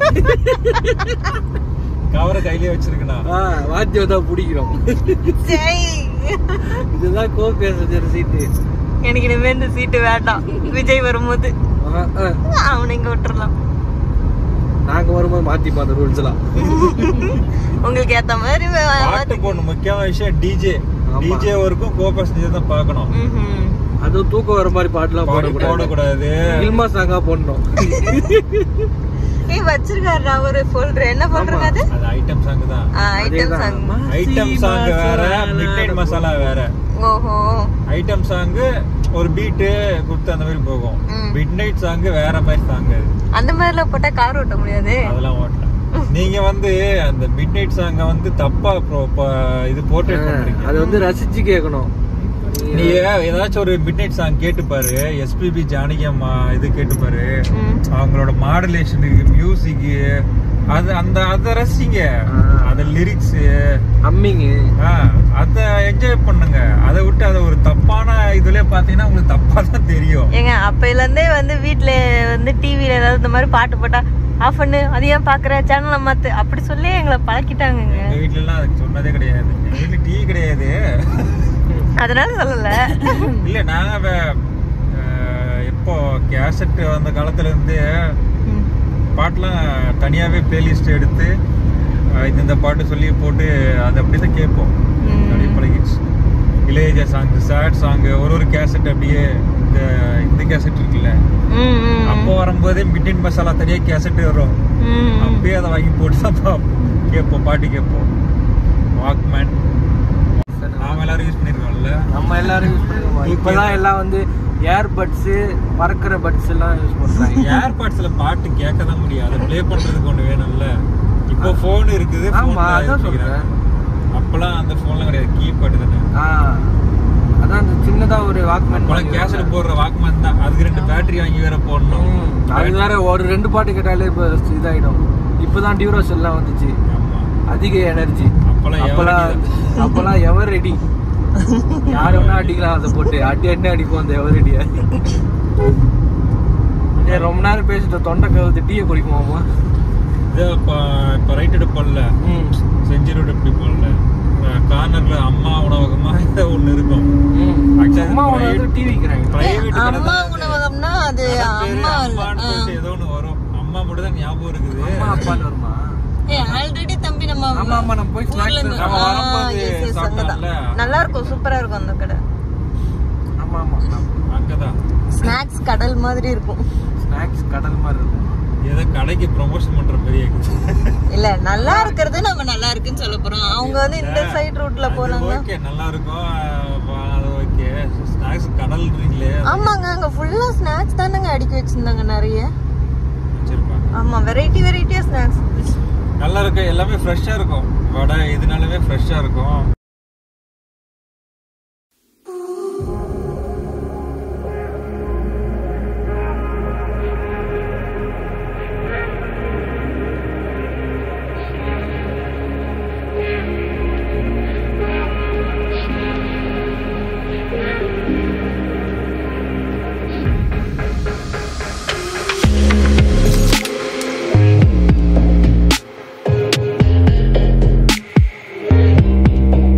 Speaker 1: கவரை கையிலே வச்சிருக்கணும்
Speaker 5: ஆ, வாத்தியம் தான் பிடிக்கிறோம்
Speaker 2: சை.
Speaker 5: இதுதான் கோ பேசஞ்சர் சீட்டு
Speaker 2: எனக்கு இனிமே இந்த சீட்டு வேண்டாம் விஜய் வரும்போது
Speaker 5: ஆ, ஆ.
Speaker 2: அவனை இங்க விட்டுறலாம்
Speaker 5: நாங்க வரும்போது மாத்திப்போம் அந்த ரூல்ஸ் எல்லாம்
Speaker 2: உங்களுக்கு ஏத்த மாதிரி வே-
Speaker 1: பாட்டு போடணும் முக்கியமான விஷயம் டிஜே
Speaker 5: ஆமா.
Speaker 1: டிஜே வரைக்கும் கோ பேசஞ்சர் தான் பார்க்கணும்
Speaker 2: ம்ஹும்.
Speaker 5: அதுவும் தூக்கம் வர மாதிரி பாட்டுலாம்
Speaker 1: பாட்டு
Speaker 5: போடக்கூடாது
Speaker 1: போடக்கூடாது
Speaker 5: இல்மா சாங்கா போடணும்
Speaker 2: ஏய் வச்சிருக்காருடா ஒரு ஃபோல்டர் என்ன ஃபோல்டர் அது
Speaker 1: அது ஐட்டம் சாங் தான்
Speaker 2: ஐட்டம் சாங்
Speaker 1: ஐட்டம் சாங் வேற மிட் நைட் மசாலா வேற
Speaker 2: ஓஹோ
Speaker 1: ஐட்டம் சாங் ஒரு பீட்டு கொடுத்து அந்த மாதிரி போகும்
Speaker 2: ம்.
Speaker 1: மிட் நைட் சாங் வேற மாதிரி சாங்
Speaker 2: அந்த மாதிரிலாம் போட்டா கார் ஓட்ட முடியாது
Speaker 1: அதெல்லாம் ஓட்டலாம் நீங்க வந்து அந்த மிட் நைட் சாங்க வந்து தப்பா pro- ப- இது போர்ட்ரேட் பண்றீங்க
Speaker 5: அது வந்து ரசிச்சு கேட்கணும்
Speaker 1: நீ ஏதாச்சும் ஒரு மிட் நைட் சாங் கேட்டு பாரு எஸ்பிபி ஜானகி அம்மா இது கேட்டு பாரு
Speaker 2: ம்.
Speaker 1: அவங்களோட மாடுலேஷனுக்கு மியூசிக் அது அந்த அத ரசிங்க
Speaker 5: ஆ.
Speaker 1: அந்த லிரிக்ஸ்
Speaker 5: அம்மிங்கு
Speaker 1: அத என்ஜாய் பண்ணுங்க அதை விட்டு அதை ஒரு தப்பான இதுல பாத்தீங்கன்னா உங்களுக்கு தப்பா தான் தெரியும்
Speaker 2: ஏங்க அப்பையில இருந்தே வந்து வீட்ல வந்து டிவில ஏதாவது இந்த மாதிரி பாட்டு போட்டா ஆஃப் பண்ணு அது ஏன் பாக்குற சேனலை மாத்து அப்படி சொல்லி எங்களை பழக்கிட்டாங்கங்க
Speaker 1: எங்க வீட்ல எல்லாம் அதுக்கு சொன்னதே கிடையாது எங்க வீட்ல டிவி கிடையாது
Speaker 2: அதனால சொல்லல
Speaker 1: இல்ல நாங்க வே- அஹ், எப்போ கேசட் வந்த காலத்துல இருந்து
Speaker 2: ம்.
Speaker 1: பாட்டுலாம் தனியாவே பிளேலிஸ்ட் எடுத்து அஹ், இந்த இந்த பாட்டு சொல்லி போட்டு அதை அப்படிதான் கேட்போம்
Speaker 2: ம்.
Speaker 1: அப்படியே பழகிடுச்சு இளையராஜா சாங் சேட் சாங் ஒரு ஒரு கேசட் அப்படியே இந்த இந்த கேசட் இருக்குல்ல
Speaker 2: ம், ம்,
Speaker 1: அப்போ வரும்போதே மிட் மசாலா தனியா கேசட் வரும்
Speaker 2: ம், ம்.
Speaker 1: அப்பயே அதை வாங்கி போட்டு தான் பார்ப்போம் கேட்போம் பாட்டு கேட்போம் வாக்மேன் நாம எல்லாரும் யூஸ் பண்ணிருக்கோம்ல
Speaker 5: நம்ம எல்லாரும் யூஸ் பண்ணுவோம் இப்பதான் எல்லாம் வந்து ஏர் பட்ஸ் பறக்கிற பட்ஸ் எல்லாம் யூஸ் பண்றாங்க
Speaker 1: ஏர்பாட்ஸ்ல பாட்டு கேட்க தான் முடியும் அதை ப்ளே பண்றதுக்கு ஒண்ணு வேணும்ல இப்போ போன் இருக்குது
Speaker 5: ஆமா
Speaker 1: phone ல
Speaker 5: அதான்
Speaker 1: வச்சுக்கிறாங்க.
Speaker 5: சொல்றேன்
Speaker 1: அப்பெல்லாம் அந்த போன்ல கிடையாது கீபேட் தானே
Speaker 5: ஆ அதான் அந்த சின்னதா ஒரு வாக்மேன்
Speaker 1: அப்பெல்லாம் கேசட் போடுற வாக்மேன் தான் அதுக்கு ரெண்டு பேட்டரி வாங்கி வேற போடணும்
Speaker 5: அது வேற ஒரு ரெண்டு பாட்டு கேட்டாலே இப்போ இதாயிடும் இப்பதான் டியூரோஸ் எல்லாம் வந்துச்சு
Speaker 1: ஆமா
Speaker 5: அதிக எனர்ஜி
Speaker 1: அப்பெல்லாம்
Speaker 5: அப்பெல்லாம்
Speaker 1: எவரெடி
Speaker 5: அப்பெல்லாம் எவர் ரெடி யார் வேணா அடிக்கலாம் அதை போட்டு அடி அடி அடிப்போம் அந்த எவர் ரெடியா ஏன் ரொம்ப நேரம் பேசிட்டு தொண்டை கவுத்து டீயை குடிக்குமாமா
Speaker 1: இது இப்போ இப்போ ரைட் எடுப்போம்ல
Speaker 5: ம்
Speaker 1: செஞ்சி ரோடு எப்படி போகல கார்னர்ல அம்மா உணவகமா ஏதோ ஒண்ணு இருக்கும்
Speaker 5: ம்
Speaker 1: Actually,
Speaker 5: அம்மா
Speaker 1: private-
Speaker 5: வந்து டீ விற்கிறாங்க
Speaker 1: பிரைவேட்
Speaker 2: அம்மா உணவகம்னா அது அம்மா இல்ல
Speaker 1: அம்மான்னு சொல்லிட்டு ஏதோ ஒண்ணு வரும் அம்மா மட்டும் தான் ஞாபகம் இருக்குது
Speaker 5: அம்மா அப்பான்னு வருமா
Speaker 2: ஏ ஆல்ரெடி தம்பி நம்ம
Speaker 5: ஆமா ஆமா நம்ம போய்
Speaker 2: ஊர்ல
Speaker 5: ஸ்நாக்ஸ்
Speaker 2: இருந்து
Speaker 1: நம்ம
Speaker 2: ஆ,
Speaker 1: வரும்போது
Speaker 2: yes, yes, அங்கதான்.
Speaker 1: சாப்பிட்டோம்ல.
Speaker 2: நல்லா இருக்கும் சூப்பரா இருக்கும் அந்த கடை
Speaker 5: ஆமா ஆமா
Speaker 1: அங்கதான்
Speaker 2: ஸ்நாக்ஸ் கடல் மாதிரி இருக்கும்
Speaker 5: ஸ்நாக்ஸ் கடல் மாதிரி இருக்கும்
Speaker 1: ஏதோ கடைக்கு ப்ரொமோஷன் பண்ற பெரிய
Speaker 2: இல்ல நல்லா இருக்கிறது நம்ம நல்லா இருக்குன்னு சொல்ல போறோம் அவங்க வந்து இந்த சைடு ரூட்ல போனாங்க
Speaker 1: ஓகே நல்லா இருக்கும் அஹ் அது ஓகே ஸ்நாக்ஸ் கடல்ன்றீங்களே
Speaker 2: ஆமாங்க அங்க ஃபுல்லா ஸ்நாக்ஸ் தானங்க அடுக்கி வச்சிருந்தாங்க நிறைய
Speaker 1: வச்சிருப்பாங்க
Speaker 2: ஆமா வெரைட்டி வெரைட்டியா ஸ்நாக்ஸ்
Speaker 1: நல்லா இருக்கும் எல்லாமே ஃப்ரெஷ்ஷா இருக்கும் வடை இதனாலவே ஃப்ரெஷ்ஷா இருக்கும்
Speaker 3: Thank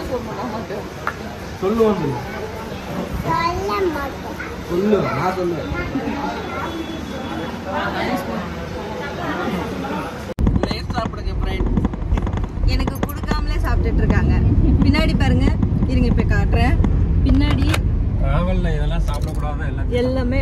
Speaker 5: சொல்லுவோம்
Speaker 3: சொல்ல மாட்டேன்
Speaker 5: சொல்லு நான் சொல்லுவேன் லேஸ் சாப்பிடுங்க ஃப்ரெண்ட்
Speaker 2: எனக்கு கொடுக்காமலே சாப்பிட்டுட்டு இருக்காங்க பின்னாடி பாருங்க இருங்க இப்ப காட்டுறேன் பின்னாடி
Speaker 1: டிராவலில் இதெல்லாம் சாப்பிடக்கூடாது எல்லாம்
Speaker 2: எல்லாமே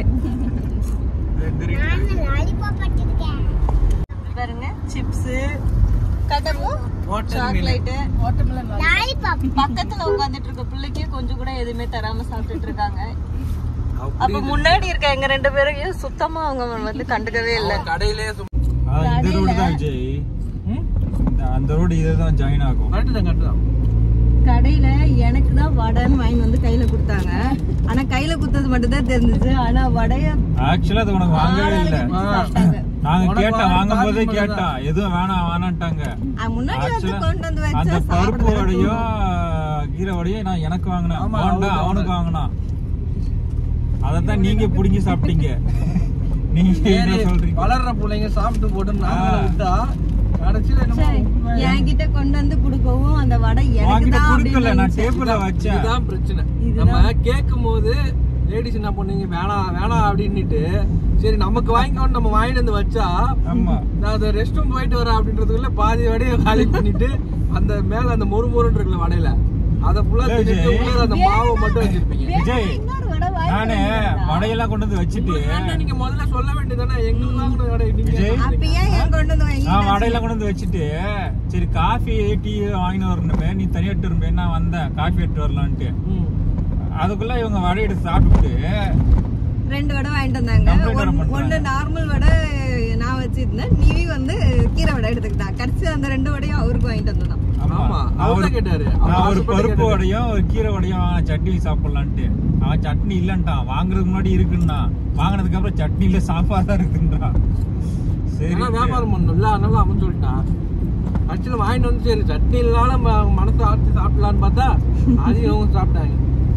Speaker 3: நான் லாலிபாப் பட்டிருக்கேன்
Speaker 2: பாருங்க சிப்ஸ் கடமும்
Speaker 5: வாட்டர்
Speaker 2: சாக்லேட்
Speaker 3: லாலிபாப்
Speaker 2: பக்கத்துல உட்கார்ந்துட்டு இருக்க பிள்ளைக்கு கொஞ்சம் கூட எதுவுமே தராம சாப்பிட்டுட்டு இருக்காங்க அப்ப முன்னாடி இருக்க எங்க ரெண்டு பேரையும் சுத்தமா அவங்க வந்து கண்டுக்கவே இல்ல
Speaker 5: கடையிலே
Speaker 1: இந்த ரோடு தான் விஜய் இந்த- அந்த ரோடு இதுதான் ஜாயின் ஆகும்
Speaker 5: கரெக்டு தான் கரெக்டு தான்
Speaker 2: கடையில எனக்கு தான் வடைன்னு வாங்கி வந்து கையில கொடுத்தாங்க ஆனா கையில குத்தது மட்டும் தான் தெரிஞ்சுச்சு ஆனா வடைய
Speaker 1: ஆக்சுவலா அது உனக்கு வாங்கவே இல்லை
Speaker 2: சாப்பிட்டாங்க
Speaker 1: நாங்க
Speaker 5: உனக்கு
Speaker 1: கேட்டா
Speaker 5: வாங்கி
Speaker 1: வாங்கும் போதே
Speaker 5: காசு
Speaker 1: கேட்டா எதுவும் வேணாம் வேணான்ட்டாங்க
Speaker 2: அது முன்னாடி வந்து
Speaker 1: Actually,
Speaker 2: கொண்டு வந்து
Speaker 1: அந்த
Speaker 2: வச்சா
Speaker 1: பருப்பு
Speaker 2: சாப்பிடுறது
Speaker 1: வடையும் கீரை வடையும் நான் எனக்கு வாங்கினேன்
Speaker 5: ஆமா,
Speaker 1: போண்டா
Speaker 5: அவனுக்கு
Speaker 1: அவனுக்கு வாங்கினான் அதைத்தான் நீங்க புடுங்கி சாப்பிட்டீங்க நீங்க என்ன
Speaker 5: சரி,
Speaker 1: சொல்றீங்க
Speaker 5: வளர்ற பிள்ளைங்க சாப்பிட்டு போட்டு நாங்கள விட்டா கடைசியில
Speaker 2: சரி
Speaker 5: என்னமோ
Speaker 2: என்கிட்ட கொண்டு வந்து கொடுக்கவும் அந்த வடை எனக்கு
Speaker 1: வாங்கிட்டு
Speaker 2: தான்
Speaker 1: கொடுக்கல
Speaker 2: அப்படின்னு
Speaker 1: நான்
Speaker 2: நினைச்சேன்.
Speaker 1: டேபிள்ல வச்சேன்
Speaker 5: இதுதான் பிரச்சனை நம்ம கேட்கும் போது லேடிஸ் என்ன பண்ணீங்க வேணாம் வேணாம் அப்படின்னுட்டு சரி நமக்கு வாங்கிக்கோன்னு நம்ம வாங்கிட்டு வந்து வச்சா
Speaker 1: ஆமா
Speaker 5: நான் அந்த ரெஸ்ட் ரூம் போயிட்டு வரேன் அப்படின்றதுக்குள்ள பாதி வடையை காலி பண்ணிட்டு அந்த மேல அந்த மொறு மொறுன்னு இருக்குல்ல வடையில அத ஃபுல்லா
Speaker 1: ஏய்,
Speaker 5: தின்னுட்டு
Speaker 1: ஜெய்.
Speaker 5: உள்ள அந்த மாவை மட்டும் வச்சிருப்பீங்க
Speaker 1: விஜய்
Speaker 2: இன்னொரு வடை வாங்கி
Speaker 1: நானு வடையெல்லாம் கொண்டு வந்து வச்சுட்டு
Speaker 5: ஏன்னா நீங்க முதல்ல சொல்ல வேண்டியதானே எங்களுக்கு வாங்கின வடை நீங்க
Speaker 1: விஜய்
Speaker 2: அப்ப ஏன் என் கொண்டு வந்து வாங்கி
Speaker 1: நான் வடையெல்லாம் கொண்டு வந்து வச்சுட்டு சரி காஃபி டீ வாங்கிட்டு வரணுமே நீ தனியா எடுத்து வருமே நான் வந்தேன் காஃபி எடுத்து வரலான்ட்டு
Speaker 5: ம்.
Speaker 1: அதுக்குள்ள இவங்க வடை எடுத்து சாப்பிட்டுட்டு
Speaker 2: ரெண்டு வடை வாங்கிட்டு வந்தாங்க
Speaker 1: Complaint வேற
Speaker 2: ஒன்னு-
Speaker 1: பண்றாங்க.
Speaker 2: ஒண்ணு நார்மல் வடை நான் வச்சிருந்தேன் நிவி வந்து கீரை வடை எடுத்துக்கிட்டா கடைசி அந்த ரெண்டு வடையும் அவருக்கு வாங்கிட்டு வந்ததான்
Speaker 5: ஆமா
Speaker 1: நான்
Speaker 5: அவர்
Speaker 1: ஒரு-
Speaker 5: தான் கேட்டாரு அவர்
Speaker 1: நான் ஒரு
Speaker 5: ஆசைப்பட்டு
Speaker 1: பருப்பு
Speaker 5: கேட்டாரு.
Speaker 1: வடையும் ஒரு கீரை வடையும் வாங்கினேன் சட்னி சாப்பிடலான்ட்டு அவன் சட்னி இல்லன்ட்டான் வாங்குறதுக்கு முன்னாடி இருக்குன்னா வாங்கினதுக்கு அப்புறம் சட்னி இல்ல சாப்பாடு தான் இருக்குன்றான் சரி
Speaker 5: ஆனா வியாபாரம் பண்ணணும்ல அதனால அவன் சொல்லிட்டான் ஆக்சுவலா வாங்கிட்டு வந்து சரி சட்னி இல்லாத ம- மனசு ஆட்டி சாப்பிடலான்னு பார்த்தா அதையும் இவங்க சாப்பிட்டாங்க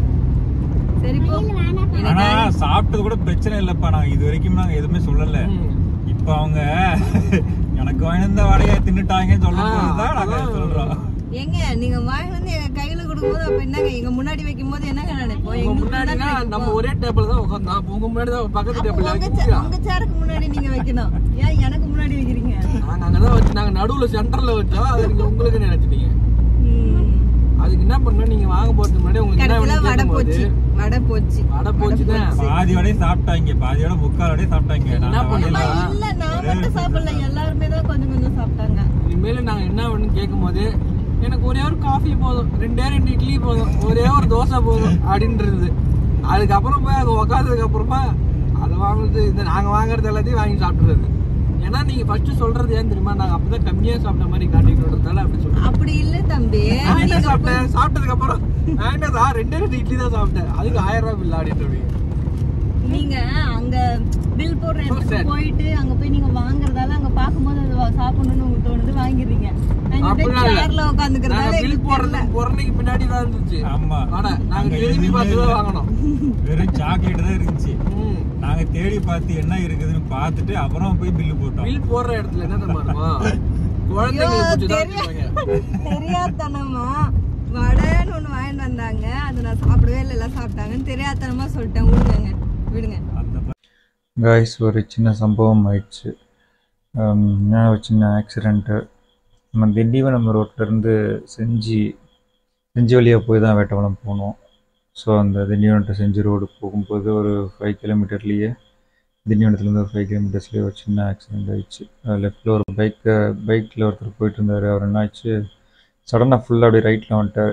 Speaker 2: சரி போ
Speaker 1: ஆனா சாப்பிட்டது கூட பிரச்சனை இல்லப்பா நாங்க இது வரைக்கும் நாங்க எதுவுமே சொல்லல
Speaker 5: ம்.
Speaker 1: இப்ப அவங்க எனக்கு வாங்கின வடையை தின்னுட்டாங்கன்னு சொல்லும் போதுதான் நாங்க
Speaker 5: அதான்.
Speaker 1: சொல்றோம்
Speaker 2: எங்க நீங்க வாங்கி வந்து எங்க கையில கொடுக்கும்போது அப்ப என்னங்க எங்க முன்னாடி வைக்கும் போது என்னங்க நினைப்போம்
Speaker 5: உங்க
Speaker 2: எங்க
Speaker 5: முன்னாடினா நம்ம ஒரே டேபிள் தான் உட்காந்தோம் அப்ப உங்க முன்னாடி தான் பக்கத்து டேபிள்
Speaker 2: உங்க சே- உங்க சேருக்கு முன்னாடி நீங்க வைக்கணும் ஏன் எனக்கு முன்னாடி வைக்கிறீங்க
Speaker 5: நாங்க அங்கதான் வச்சு நாங்க நடுவுல சென்டர்ல வச்சோம் அது நீங்க உங்களுக்கு நினைச்சிட்டீங்க
Speaker 2: ம்.
Speaker 5: அதுக்கு என்ன பண்ணணும் நீங்க வாங்க போறதுக்கு முன்னாடி உங்களுக்கு என்ன
Speaker 2: கடைசியில
Speaker 5: வேணும்
Speaker 2: வடை
Speaker 5: கேட்கும்போது
Speaker 2: போச்சு வடை போச்சு
Speaker 5: வடை போச்சு தான்
Speaker 1: பாதி வடையும் சாப்பிட்டாங்க பாதி வடை முக்கால் வடையும் சாப்பிட்டாங்க
Speaker 5: என்ன
Speaker 1: நான்
Speaker 5: பண்ணலாம்?
Speaker 1: வடையில-
Speaker 2: இல்ல நான் மட்டும் சாப்பிடல எல்லாருமே தான் கொஞ்சம் கொஞ்சம் சாப்பிட்டாங்க
Speaker 5: இனிமேல் நாங்க என்ன வேணும்னு கேட்கும்போது எனக்கு ஒரே ஒரு காஃபி போதும் ரெண்டே ரெண்டு இட்லி போதும் ஒரே ஒரு தோசை போதும் அப்படின்றது அதுக்கப்புறம் போய் அங்க உக்காந்ததுக்கு அப்புறமா அதை வாங்குறது இந்த நாங்க வாங்குறது எல்லாத்தையும் வாங்கி சாப்பிடுறது ஏன்னா நீங்க ஃபர்ஸ்ட் சொல்றது ஏன் தெரியுமா நாங்க அப்பதான் கம்மியா சாப்பிட்ட மாதிரி காட்டிக்கிறதால அப்படி சொல்றோம்
Speaker 2: அப்படி இல்ல தம்பி
Speaker 5: நான் என்ன
Speaker 2: நீங்க
Speaker 5: சாப்பிட்டேன் சாப்பிட்டதுக்கு அப்புறம் நான் என்னதா ரெண்டே ரெண்டு இட்லி தான் சாப்பிட்டேன் அதுக்கு ஆயிரம் ரூபாய் பில் அப்படின்றது
Speaker 2: நீங்க அங்க பில் போடுற
Speaker 5: So sad.
Speaker 2: இடத்துக்கு போயிட்டு அங்க போய் நீங்க வாங்குறதால அங்க பாக்கும்போது அது வா- சாப்பிடணும்னு உங்களுக்கு தோணுது வாங்கிடுறீங்க நாங்க
Speaker 5: அப்படிலாம் இல்ல.
Speaker 2: சேர்ல
Speaker 5: நாங்க
Speaker 2: உட்காந்துக்கிறதால
Speaker 5: பில்
Speaker 2: எங்களுக்கு தெரியல
Speaker 5: போடுறதுக்கு பிறனைக்கு பின்னாடி தான் இருந்துச்சு
Speaker 1: ஆமா
Speaker 5: ஆனா நாங்க
Speaker 1: அங்க
Speaker 5: திரும்பி
Speaker 1: எதுவுமே
Speaker 5: பார்த்து தான்
Speaker 1: இல்ல.
Speaker 5: வாங்கணும்
Speaker 1: வெறும் சாக்லேட் தான் இருந்துச்சு
Speaker 5: ம்.
Speaker 1: நாங்க தேடி பார்த்து என்ன இருக்குதுன்னு பார்த்துட்டு அப்புறம் போய் பில்லு போட்டோம்
Speaker 5: பில் போடுற இடத்துல என்ன தெரியுமா இருக்கும் குழந்தைங்களுக்கு கொஞ்சம் தான் வச்சிருப்பாங்க.
Speaker 2: தெரியாதனமா வடைன்னு ஒண்ணு வாங்கிட்டு வந்தாங்க அது நான் சாப்பிடவே இல்லை எல்லாம் சாப்பிட்டாங்கன்னு தெரியாதனமா சொல்லிட்டேன் விடுங்க விடுங்க
Speaker 1: அந்த
Speaker 6: காய்ஸ் ஒரு சின்ன சம்பவம் ஆயிடுச்சு ஆம், என்ன ஒரு சின்ன ஆக்சிடெண்ட்டு நம்ம திண்டிவனம் ரோட்லேருந்து செஞ்சி செஞ்சி வழியாக போய் தான் வேட்டவளம் போனோம் ஸோ அந்த திண்டிவனம் to செஞ்சி ரோடு போகும்போது ஒரு ஃபைவ் கிலோமீட்டர்லேயே திண்டிவனத்துலேருந்து ஒரு ஃபைவ் கிலோமீட்டர்ஸ்லேயே ஒரு சின்ன ஆக்சிடெண்ட் ஆயிடுச்சு லெஃப்ட்டில் ஒரு பைக்கை பைக்கில் ஒருத்தர் போயிட்டு இருந்தார் அவர் என்ன ஆச்சு சடனாக ஃபுல்லாக அப்படியே ரைட்டில் வந்துட்டார்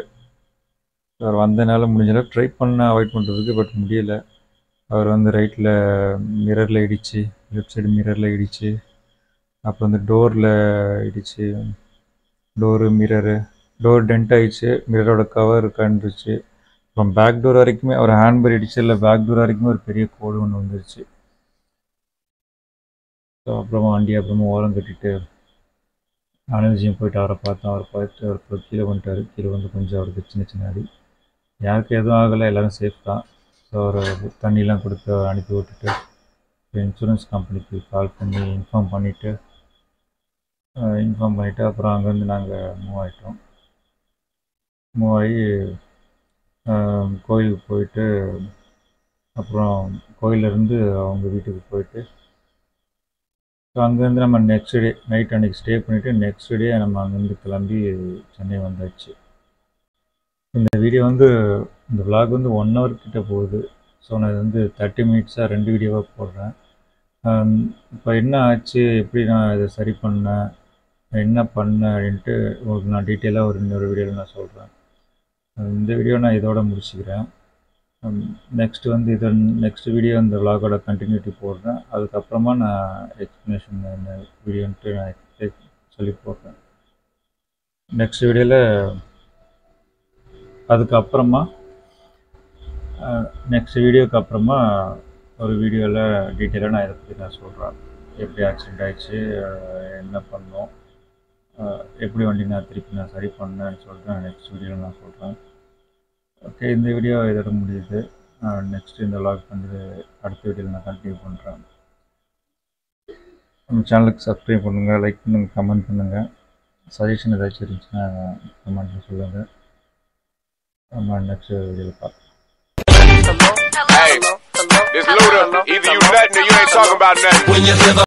Speaker 6: அவர் வந்தனால முடிஞ்ச அளவுக்கு ட்ரை பண்ண அவாய்ட் பண்ணுறதுக்கு பட் முடியலை அவர் வந்து ரைட்டில் மிரரில் இடிச்சு லெஃப்ட் சைடு மிரரில் இடிச்சு அப்புறம் வந்து டோரில் இடிச்சு டோரு மிரரு டோர் டென்ட் ஆயிடுச்சு மிரரோட கவர் கண்டுருச்சு அப்புறம் பேக் டோர் வரைக்குமே ஒரு ஹேண்ட்பர் இடிச்சு இல்லை பேக் டோர் வரைக்குமே ஒரு பெரிய கோடு ஒன்று வந்துருச்சு ஸோ அப்புறமா வண்டி அப்புறமா ஓரம் கட்டிட்டு அனர்ஜியும் போயிட்டு அவரை பார்த்தோம் அவரை பார்த்துட்டு அவர் அப்புறம் கீழே வந்துட்டார் கீழே வந்து கொஞ்சம் அவருக்கு சின்ன சின்ன அடி யாருக்கும் எதுவும் ஆகலை எல்லாரும் சேஃப் தான் ஸோ அவரை தண்ணிலாம் கொடுத்து அவரை அனுப்பி விட்டுட்டு இன்சூரன்ஸ் கம்பெனிக்கு கால் பண்ணி இன்ஃபார்ம் பண்ணிவிட்டு இன்ஃபார்ம் பண்ணிவிட்டு அப்புறம் அங்கேருந்து நாங்கள் மூவ் ஆகிட்டோம் மூவ் ஆகி ஆஹ், கோயிலுக்கு போயிட்டு அப்புறம் கோயிலேருந்து அவங்க வீட்டுக்கு போயிட்டு ஸோ அங்கேருந்து நம்ம நெக்ஸ்ட் டே நைட் அன்னைக்கு ஸ்டே பண்ணிவிட்டு நெக்ஸ்ட் டே நம்ம அங்கேருந்து கிளம்பி சென்னை வந்தாச்சு இந்த வீடியோ வந்து இந்த vlog வந்து ஒன் ஹவர் கிட்ட போகுது ஸோ நான் இது வந்து தேர்ட்டி மினிட்ஸாக ரெண்டு வீடியோவாக போடுறேன் இப்போ என்ன ஆச்சு எப்படி நான் இதை சரி பண்ணேன் நான் என்ன பண்ணேன் அப்படின்ட்டு உங்களுக்கு நான் டீட்டெயிலாக ஒரு இன்னொரு வீடியோவில் நான் சொல்கிறேன் இந்த வீடியோ நான் இதோட முடிச்சுக்கிறேன் நெக்ஸ்ட் வந்து இது நெக்ஸ்ட் வீடியோ இந்த விலாகோட கண்டினியூட்டி போடுறேன் அதுக்கப்புறமா நான் எக்ஸ்ப்ளனேஷன் என்ன வீடியோன்ட்டு நான் ex- சொல்லி போடுறேன் நெக்ஸ்ட் வீடியோவில் அதுக்கப்புறமா நெக்ஸ்ட் வீடியோக்கு அப்புறமா ஒரு வீடியோவில் டீட்டெயிலாக நான் இதை பற்றி நான் சொல்கிறேன் எப்படி ஆக்சிடென்ட் ஆயிடுச்சு அஹ் என்ன பண்ணோம் அஹ் எப்படி வண்டி நான் திருப்பி நான் சரி பண்ணேன்னு சொல்லிட்டு நான் நெக்ஸ்ட் வீடியோவில் நான் சொல்கிறேன் ஓகே இந்த வீடியோ இதோட முடியுது நெக்ஸ்ட் இந்த vlog வந்து அடுத்த வீடியோவில் நான் கண்டினியூ பண்ணுறேன் நம்ம சேனலுக்கு சப்ஸ்கிரைப் பண்ணுங்கள் லைக் பண்ணுங்கள் கமெண்ட் பண்ணுங்கள் சஜஷன் ஏதாச்சும் இருந்துச்சுன்னா கமெண்ட்டில் சொல்லுங்கள் நம்ம நெக்ஸ்ட் வீடியோவில் பார்க்கலாம்
Speaker 7: Hey, this Luda. Either you nutting or you ain't talking about nothing.